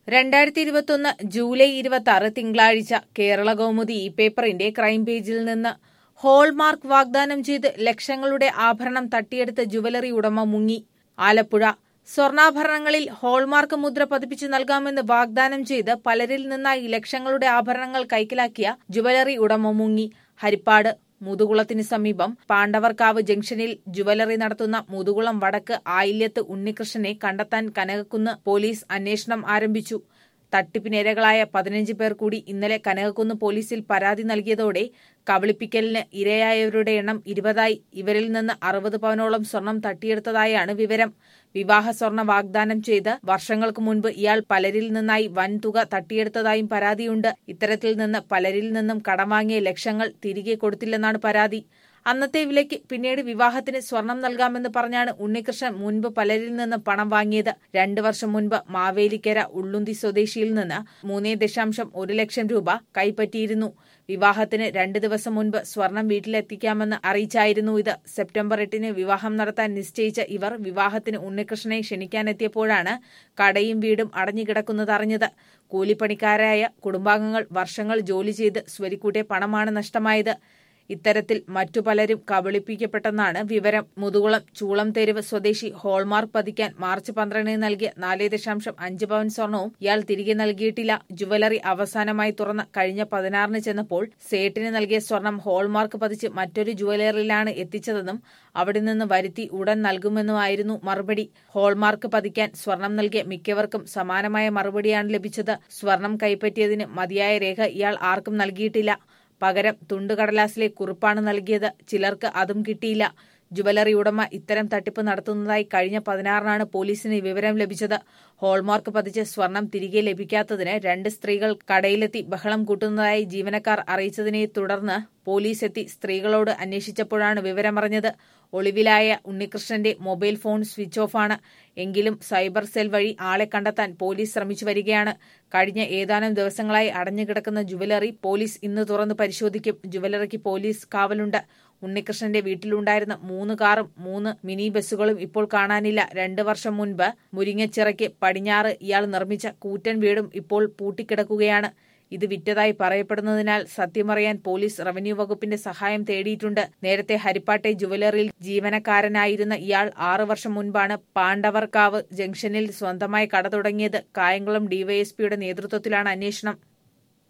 രണ്ടായിരത്തി ഇരുപത്തൊന്ന് ജൂലൈ ഇരുപത്തി ആറ് തിങ്കളാഴ്ച കേരള കൗമുദി ഈ പേപ്പറിന്റെ ക്രൈം പേജിൽ നിന്ന് ഹോൾമാർക്ക് വാഗ്ദാനം ചെയ്ത് ലക്ഷങ്ങളുടെ ആഭരണം തട്ടിയെടുത്ത ജുവലറി ഉടമ മുങ്ങി ആലപ്പുഴ സ്വർണ്ണാഭരണങ്ങളിൽ ഹോൾമാർക്ക് മുദ്ര പതിപ്പിച്ച് നൽകാമെന്ന് വാഗ്ദാനം ചെയ്ത് പലരിൽ നിന്നായി ലക്ഷങ്ങളുടെ ആഭരണങ്ങൾ കൈക്കലാക്കിയ ജുവലറി ഉടമ മുങ്ങി ഹരിപ്പാട് മുതുകുളത്തിന് സമീപം പാണ്ഡവർക്കാവ് ജംഗ്ഷനിൽ ജുവലറി നടത്തുന്ന മുതുകുളം വടക്ക് ആയില്യത്ത് ഉണ്ണികൃഷ്ണനെ കണ്ടെത്താൻ കനകക്കുന്ന് പോലീസ് അന്വേഷണം ആരംഭിച്ചു തട്ടിപ്പിനിരകളായ പതിനഞ്ച് പേർ കൂടി ഇന്നലെ കനകക്കുന്ന് പോലീസിൽ പരാതി നൽകിയതോടെ കബളിപ്പിക്കലിന് ഇരയായവരുടെ എണ്ണം ഇരുപതായി ഇവരിൽ നിന്ന് അറുപത് പവനോളം സ്വർണം തട്ടിയെടുത്തതായാണ് വിവരം വിവാഹ സ്വർണ്ണ വാഗ്ദാനം ചെയ്ത് വർഷങ്ങൾക്ക് മുൻപ് ഇയാൾ പലരിൽ നിന്നായി വൻതുക തട്ടിയെടുത്തതായും പരാതിയുണ്ട് ഇത്തരത്തിൽ നിന്ന് പലരിൽ നിന്നും കടം വാങ്ങിയ ലക്ഷങ്ങൾ തിരികെ കൊടുത്തില്ലെന്നാണ് പരാതി അന്നത്തെ വിലയ്ക്ക് പിന്നീട് വിവാഹത്തിന് സ്വർണം നൽകാമെന്ന് പറഞ്ഞാണ് ഉണ്ണികൃഷ്ണൻ മുൻപ് പലരിൽ നിന്ന് പണം വാങ്ങിയത് രണ്ടു വർഷം മുൻപ് മാവേലിക്കര ഉള്ളുന്തി സ്വദേശിയിൽ നിന്ന് മൂന്നേ ദശാംശം ഒരു ലക്ഷം രൂപ കൈപ്പറ്റിയിരുന്നു വിവാഹത്തിന് രണ്ട് ദിവസം മുൻപ് സ്വർണം വീട്ടിലെത്തിക്കാമെന്ന് അറിയിച്ചായിരുന്നു ഇത് സെപ്റ്റംബർ എട്ടിന് വിവാഹം നടത്താൻ നിശ്ചയിച്ച ഇവർ വിവാഹത്തിന് ഉണ്ണികൃഷ്ണനെ ക്ഷണിക്കാനെത്തിയപ്പോഴാണ് കടയും വീടും അടഞ്ഞുകിടക്കുന്നത് അറിഞ്ഞത് കൂലിപ്പണിക്കാരായ കുടുംബാംഗങ്ങൾ വർഷങ്ങൾ ജോലി ചെയ്ത് സ്വരിക്കൂട്ടിയ പണമാണ് നഷ്ടമായത് ഇത്തരത്തിൽ മറ്റു പലരും കബളിപ്പിക്കപ്പെട്ടെന്നാണ് വിവരം മുതുകുളം ചൂളം തെരുവ് സ്വദേശി ഹോൾമാർക്ക് പതിക്കാൻ മാർച്ച് പന്ത്രണ്ടിന് നൽകിയ നാല് ദശാംശം അഞ്ച് പവൻ സ്വർണവും ഇയാൾ തിരികെ നൽകിയിട്ടില്ല ജുവലറി അവസാനമായി തുറന്ന കഴിഞ്ഞ പതിനാറിന് ചെന്നപ്പോൾ സേട്ടിന് നൽകിയ സ്വർണം ഹോൾമാർക്ക് പതിച്ച് മറ്റൊരു ജുവലറിയിലാണ് എത്തിച്ചതെന്നും അവിടെ നിന്ന് വരുത്തി ഉടൻ നൽകുമെന്നുമായിരുന്നു മറുപടി ഹോൾമാർക്ക് പതിക്കാൻ സ്വർണം നൽകിയ മിക്കവർക്കും സമാനമായ മറുപടിയാണ് ലഭിച്ചത് സ്വർണം കൈപ്പറ്റിയതിന് മതിയായ രേഖ ഇയാൾ ആർക്കും നൽകിയിട്ടില്ല പകരം തുണ്ടുകടലാസിലെ കുറിപ്പാണ് നൽകിയത് ചിലർക്ക് അതും കിട്ടിയില്ല ജുവലറി ഉടമ ഇത്തരം തട്ടിപ്പ് നടത്തുന്നതായി കഴിഞ്ഞ പതിനാറിനാണ് പോലീസിന് വിവരം ലഭിച്ചത് ഹോൾമാർക്ക് പതിച്ച് സ്വർണം തിരികെ ലഭിക്കാത്തതിന് രണ്ട് സ്ത്രീകൾ കടയിലെത്തി ബഹളം കൂട്ടുന്നതായി ജീവനക്കാർ അറിയിച്ചതിനെ തുടർന്ന് പോലീസ് എത്തി സ്ത്രീകളോട് അന്വേഷിച്ചപ്പോഴാണ് വിവരമറിഞ്ഞത് ഒളിവിലായ ഉണ്ണികൃഷ്ണന്റെ മൊബൈൽ ഫോൺ സ്വിച്ച് ഓഫാണ് എങ്കിലും സൈബർ സെൽ വഴി ആളെ കണ്ടെത്താൻ പോലീസ് ശ്രമിച്ചു വരികയാണ് കഴിഞ്ഞ ഏതാനും ദിവസങ്ങളായി അടഞ്ഞുകിടക്കുന്ന ജുവലറി പോലീസ് ഇന്ന് തുറന്ന് പരിശോധിക്കും ജുവലറിക്ക് പോലീസ് കാവലുണ്ട് ഉണ്ണികൃഷ്ണന്റെ വീട്ടിലുണ്ടായിരുന്ന മൂന്ന് കാറും മൂന്ന് മിനി ബസ്സുകളും ഇപ്പോൾ കാണാനില്ല രണ്ടു വർഷം മുൻപ് മുരിങ്ങച്ചിറയ്ക്ക് പടിഞ്ഞാറ് ഇയാൾ നിർമ്മിച്ച കൂറ്റൻ വീടും ഇപ്പോൾ പൂട്ടിക്കിടക്കുകയാണ് ഇത് വിറ്റതായി പറയപ്പെടുന്നതിനാൽ സത്യമറിയാൻ പോലീസ് റവന്യൂ വകുപ്പിന്റെ സഹായം തേടിയിട്ടുണ്ട് നേരത്തെ ഹരിപ്പാട്ടെ ജുവലറിയിൽ ജീവനക്കാരനായിരുന്ന ഇയാൾ ആറു വർഷം മുൻപാണ് പാണ്ഡവർക്കാവ് ജംഗ്ഷനിൽ സ്വന്തമായി കട തുടങ്ങിയത് കായംകുളം ഡിവൈഎസ്പിയുടെ നേതൃത്വത്തിലാണ് അന്വേഷണം